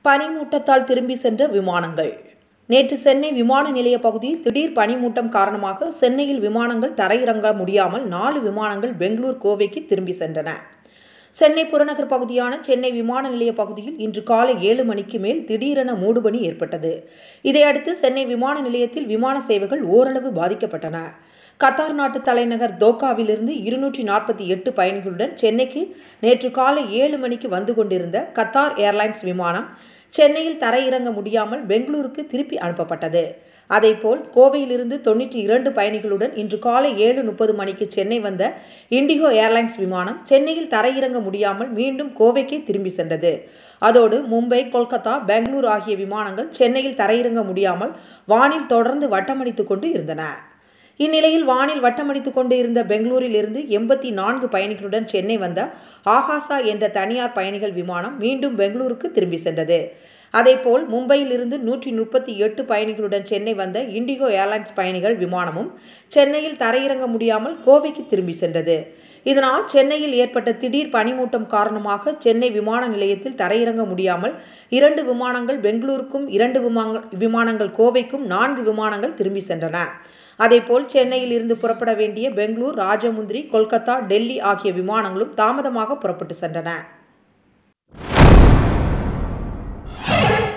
பனிமூட்டத்தால் திரும்பி சென்ற விமானங்கள் நேற்று சென்னை விமான நிலைய பகுதியில் திடீர் பனிமூட்டம் காரணமாக சென்னையில் விமானங்கள் தரையிறங்க முடியாமல் நாலு விமானங்கள் பெங்களூர் கோவைக்கு திரும்பி சென்றன சென்னை புறநகர் பகுதியான சென்னை விமான நிலைய பகுதியில் இன்று காலை ஏழு மணிக்கு மேல் திடீரென மூடுபனி ஏற்பட்டது இதையடுத்து சென்னை விமான நிலையத்தில் விமான சேவைகள் ஓரளவு பாதிக்கப்பட்டன கத்தார் நாட்டு தலைநகர் தோக்காவிலிருந்து இருநூற்றி நாற்பத்தி எட்டு பயணிகளுடன் சென்னைக்கு நேற்று காலை ஏழு மணிக்கு வந்து கொண்டிருந்த கத்தார் ஏர்லைன்ஸ் விமானம் சென்னையில் தரையிறங்க முடியாமல் பெங்களூருக்கு திருப்பி அனுப்பப்பட்டது அதேபோல் கோவையிலிருந்து தொண்ணூற்றி இரண்டு பயணிகளுடன் இன்று காலை ஏழு முப்பது மணிக்கு சென்னை வந்த இண்டிகோ ஏர்லைன்ஸ் விமானம் சென்னையில் தரையிறங்க முடியாமல் மீண்டும் கோவைக்கே திரும்பி சென்றது அதோடு மும்பை கொல்கத்தா பெங்களூர் ஆகிய விமானங்கள் சென்னையில் தரையிறங்க முடியாமல் வானில் தொடர்ந்து வட்டமடித்து கொண்டு இருந்தன இந்நிலையில் வானில் வட்டமடித்து கொண்டு இருந்த பெங்களூரில் இருந்து எண்பத்தி நான்கு பயணிகளுடன் சென்னை வந்த ஆகாசா என்ற தனியார் பயணிகள் விமானம் மீண்டும் பெங்களூருக்கு திரும்பி சென்றது அதேபோல் மும்பையில் இருந்து நூற்றி முப்பத்தி எட்டு பயணிகளுடன் சென்னை வந்த இண்டிகோ ஏர்லைன்ஸ் பயணிகள் விமானமும் சென்னையில் தரையிறங்க முடியாமல் கோவைக்கு திரும்பி சென்றது இதனால் சென்னையில் ஏற்பட்ட திடீர் பனிமூட்டம் காரணமாக சென்னை விமான நிலையத்தில் தரையிறங்க முடியாமல் இரண்டு விமானங்கள் பெங்களூருக்கும் இரண்டு விமானங்கள் கோவைக்கும் நான்கு விமானங்கள் திரும்பி சென்றன அதேபோல் சென்னையில் இருந்து புறப்பட வேண்டிய பெங்களூர் ராஜமுந்திரி கொல்கத்தா டெல்லி ஆகிய விமானங்களும் தாமதமாக புறப்பட்டு சென்றன